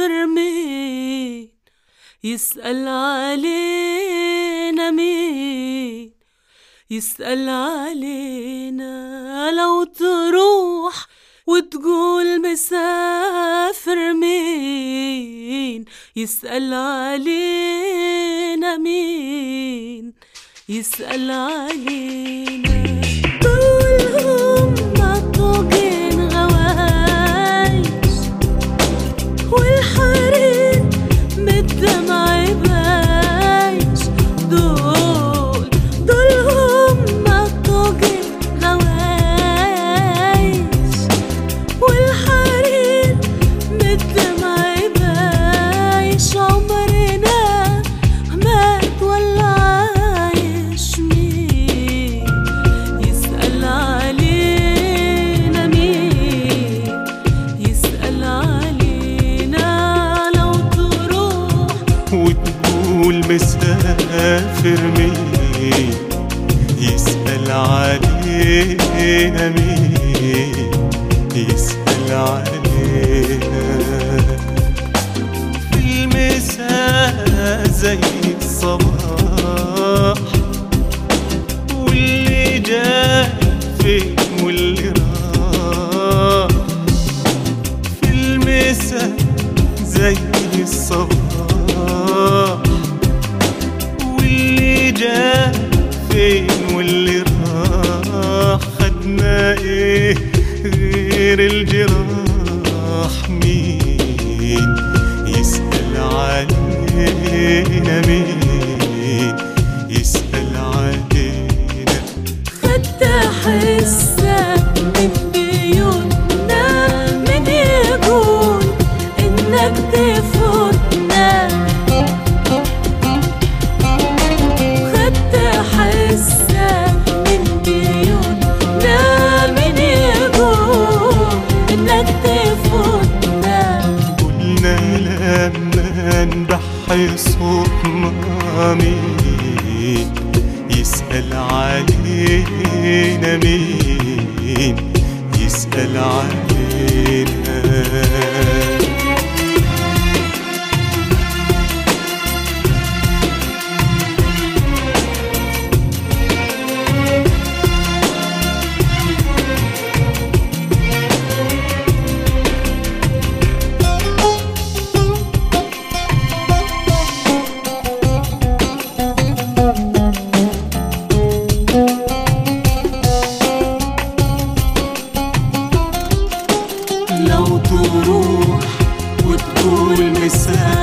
مسافر مين يسأل علينا مين يسأل علينا لو تروح وتقول مسافر مين يسأل علينا مين يسأل علينا كلهم مطوقين غوايش والحرير بالدمع بايش دول دول هم مطوقين غوايش والحرير بالدمع بايش عمرنا مات ولا عايش مين يسأل علينا مين يسأل علينا لو تروح وتقول مسافر مين يسأل علينا مين يسأل علينا في المساء زي الصباح واللي جاي فين واللي راح في المساء زي الصباح واللي جاء فين واللي راح خدنا ايه غير الجراح مين يسأل علينا مين يسأل علينا خدت حسك من بيوتنا من يقول انك تفوتنا خدت حسك من بيوتنا من يقول انك تفوتنا قلنا لما نبحي صوتنا مين يسأل علينا مين يسأل علينا لو تروح وتقول مسافر